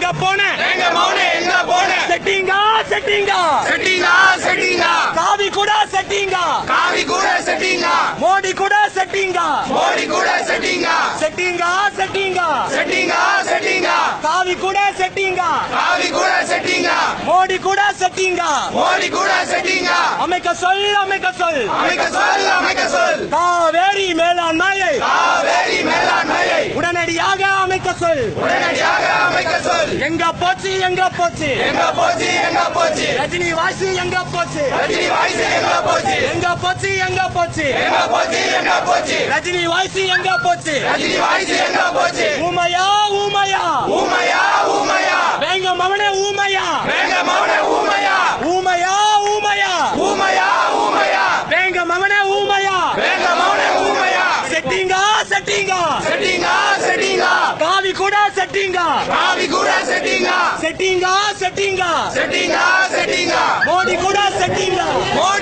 எங்க போன எங்க மௌன எங்க போன செட்டிங்கா செட்டிங்கா செட்டிங்கா செட்டிங்கா காவி கூட செட்டிங்கா காவி கூட செட்டிங்கா மோடி கூட செட்டிங்கா மோடி கூட செட்டிங்கா செட்டிங்கா செட்டிங்கா செட்டிங்கா செட்டிங்கா காவி கூட செட்டிங்கா காவி கூட செட்டிங்கா மோடி கூட செட்டிங்கா மோடி கூட செட்டிங்கா அமைக்க சொல் அமைக்க சொல் அமைக்க சொல் அமைக்க சொல் காவேரி மேலாண்மையை காவேரி மேலாண்மையை உடனடியாக அமைக்க சொல் உடனடியாக அமைக்க சொல் எங்க போச்சு எங்க போச்சு எங்க போச்சு எங்க போச்சு ரஜினி வாசி எங்க போச்சு ரஜினி வாய்ஸ் எங்க போச்சு எங்க போச்சு எங்க போச்சு எங்க போச்சு எங்க போச்சு ரஜினி வாசி எங்க போச்சு ரஜினி வாய்ஸ் எங்க போச்சு ஊமையா ஊமையா ஊமையா ஊமையா வேங்க மவனே ஊமையா வேங்க மௌன ஊமையா ஊமையா ஊமையா ஊமையா ஊமையா வேங்க மவனே ஊமையா வேங்க மௌன ஊமையா செட்டிங்கா செட்டிங்கா செட்டிங்கா செட்டிங்கா காவி கூட செட்டிங்கா காவி கூட செட்டிங்கா செட்டிங்கா செட்டிங்கா செட்டிங்கா செட்டிங்கா மோடி கூட செட்டிங்கா மோடி